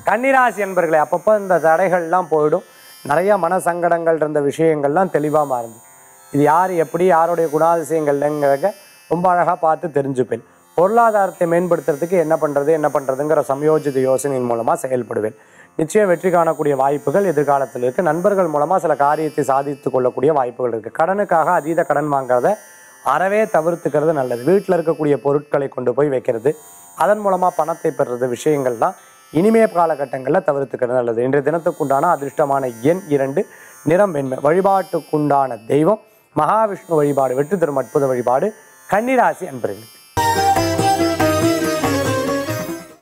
கன்னிராசி என்பர்களே அப்பப்போ இந்த தடைகள்லாம் போயிடும் நிறைய மன சங்கடங்கள் இருந்த விஷயங்கள்லாம் தெளிவாக மாறுது இது யார் எப்படி யாருடைய குணாதிசயங்கள்ங்கிறத ரொம்ப அழகாக பார்த்து தெரிஞ்சுப்பேன் பொருளாதாரத்தை மேம்படுத்துறதுக்கு என்ன பண்ணுறது என்ன பண்ணுறதுங்கிற சமயோஜித யோசனையின் மூலமாக செயல்படுவேன் நிச்சயம் வெற்றி காணக்கூடிய வாய்ப்புகள் எதிர்காலத்தில் இருக்குது நண்பர்கள் மூலமாக சில காரியத்தை சாதித்து கொள்ளக்கூடிய வாய்ப்புகள் இருக்குது கடனுக்காக அதீத கடன் வாங்குறத அறவே தவிர்த்துக்கிறது நல்லது வீட்டில் இருக்கக்கூடிய பொருட்களை கொண்டு போய் வைக்கிறது அதன் மூலமாக பணத்தை பெறுறது விஷயங்கள்லாம் இனிமே காலகட்டங்களில் தவிர்த்துக்கிறது நல்லது இன்றைய தினத்துக்குண்டான அதிர்ஷ்டமான எண் இரண்டு நிறம் வெண்மை வழிபாட்டுக்குண்டான தெய்வம் மகாவிஷ்ணு வழிபாடு வெற்றி தரும் அற்புத வழிபாடு கன்னிராசி அன்பர்களுக்கு